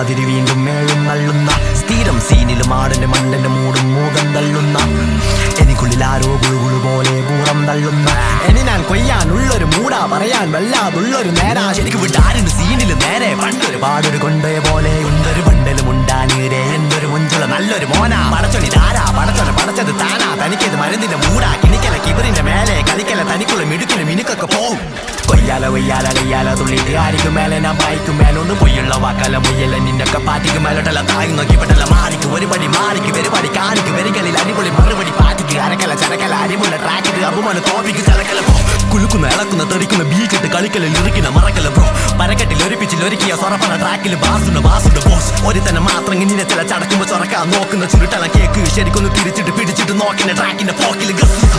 മാതിരി വീണ്ടും മേഴും നള്ളുന്ന സ്ഥിരം സീനിലും ആടിന്റെ മണ്ടന്റെ മൂടും മൂകം തള്ളുന്ന എനിക്കുള്ളിൽ ആരോ ഗുളുകുളു പോലെ കൂറം തള്ളുന്ന ഇനി ഞാൻ കൊയ്യാനുള്ളൊരു മൂടാ പറയാൻ വല്ലാതുള്ളൊരു നേരാ ശരിക്കും വിട്ടാരിന് സീനില് നേരെ പണ്ടൊരു പാടൊരു കൊണ്ടേ പോലെ ഉണ്ടൊരു പണ്ടലും ഉണ്ടാനീരെ എന്തൊരു മുഞ്ചുള്ള നല്ലൊരു മോനാ പടച്ചൊണി ധാരാ പടച്ചൊനെ പടച്ചത് താനാ തനിക്കത് മരുന്നിന്റെ മൂടാ കിണിക്കല കിബറിന്റെ മേലെ കളിക്കല തനിക്കുള്ള മിടുക്കിന് മിനുക്കൊക്കെ പോവും കൊയ്യാല കൊയ്യാല കയ്യാല തുള്ളിയിട്ട് ആരിക്കും മേലെ ഞാൻ വായിക്കും മേലൊന്ന് പൊയ്യുള്ള വാക്കല മുയ്യല്ല നിന്നൊക്കെ പാറ്റിക്ക് മേലോട്ടല്ല താഴി നോക്കി പെട്ടല്ല മാറിക്ക് ഒരു പടി മാറിക്ക് വെറുപടി കാണിക്ക് വെറുകളിൽ അടിപൊളി മറുപടി പാറ്റിക്ക് അരക്കല ചരക്കല അരിമുള്ള ട്രാക്കിട്ട് അപമാന തോപ്പിക്ക് ചലക്കല പോ കുലുക്കുന്ന ഇളക്കുന്ന തെറിക്കുന്ന ബീച്ചിട്ട് കളിക്കല ലിറിക്കുന്ന മറക്കല ബ്രോ പരക്കെട്ടിൽ ഒരുപ്പിച്ചിൽ ഒരുക്കിയ സൊറപ്പണ ട്രാക്കിൽ ബാസുണ്ട് ബാസുണ്ട് ബോസ് ഒരു തന്നെ മാത്രം ഇങ്ങനെ ചില ചടക്കുമ്പോ ചൊറക്കാൻ നോക്കുന്ന ചുരുട്ടല കേക്ക് ശരിക്കൊന്ന് തിരിച്ചിട്ട് പിടിച്ചിട്ട് നോക്കുന്ന ട്രാക്കിന്റെ പോക്കിൽ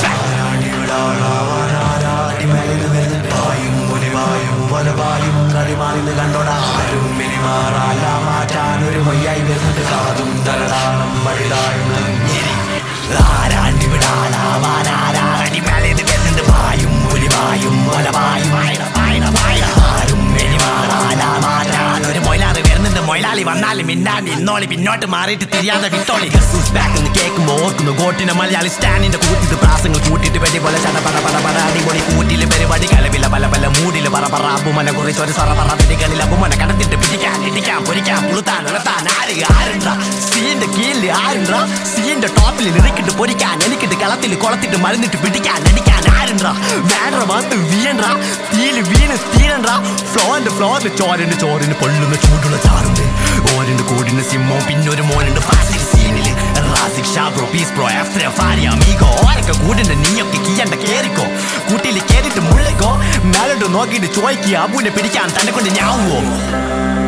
കണ്ടോടാ ആരും മിനിമാറാല മാറ്റാൻ ഒരു മയ്യായി വരുന്നുണ്ട് കാതും തരടാണം വഴിതാഴ്ന്ന് ആരാണ്ടി വിടാലാവാനാരാടി മേലേത് വരുന്നുണ്ട് പായും പുലിവായും ഒലവായും ആരും മിനിമാറാല മാറ്റാൻ ഒരു മൊയിലാറ് വരുന്നുണ്ട് മൊയിലാളി വന്നാലും മിന്നാണ്ട് ഇന്നോളി പിന്നോട്ട് മാറിയിട്ട് തിരിയാതെ വിട്ടോളി ഗസൂസ് ബാക്ക് എന്ന് കേൾക്കുമ്പോ ഓർക്കുന്നു ഗോട്ടിന്റെ മലയാളി സ്റ്റാൻഡിന്റെ കൂട്ടിട്ട് പ്രാസങ്ങൾ കൂട്ടിട്ട് വെടി പോലെ ചട പട പട പട അടിപൊളി കൂട്ടില് പരിപാടി കലവില പല പല മൂടില് പറ പറ അബുമനെ കുറിച്ച് ഒരു സൊറ പറ പിടികളിൽ അബുമനെ കടത്തിട്ട് പിടിക്കാൻ ഇടിക്കാൻ പൊരിക്കാൻ പുളുത്താൻ ഉണർത്താൻ ആര് ആരുണ്ടാ സീന്റെ കീഴിൽ ആരുണ്ടാ സീന്റെ ടോപ്പിൽ നിറക്കിട്ട് പൊരിക്കാൻ എനിക്കിട്ട് കളത്തിൽ കുളത്തിട്ട് മരുന്നിട്ട് പിടിക്കാൻ അടിക്കാൻ ആരുണ്ടാ വേണ്ട വന്ന് വീണ്ട തീല് വീണ് തീരണ്ട ഫ്ലോറിന്റെ ഫ്ലോറിൽ ചോരന്റെ ചോറിന് പൊള്ളുന്ന ചൂടുള്ള ചാറുണ്ട് ഓരണ്ട് കൂടിന് സിമ്മോ പിന്നൊരു മോനുണ്ട് ഫാസിൽ സീനില് റാസിക് ഷാബ്രോ പീസ് ബ്രോ എഫ് ഫാരി അമീഗോ ഓരൊക്കെ കൂടിന്റെ നീയൊക്കെ കീയണ്ട കേറിക്കോ കൂട്ടിയിൽ കേറിട്ട് മുള്ളിക്കോ മേലോട്ട് നോക്കിയിട്ട് ചോയ്ക്ക് അബുവിനെ പിടിക്കാൻ തന്നെ കൊണ്ട് ഞാവുവോ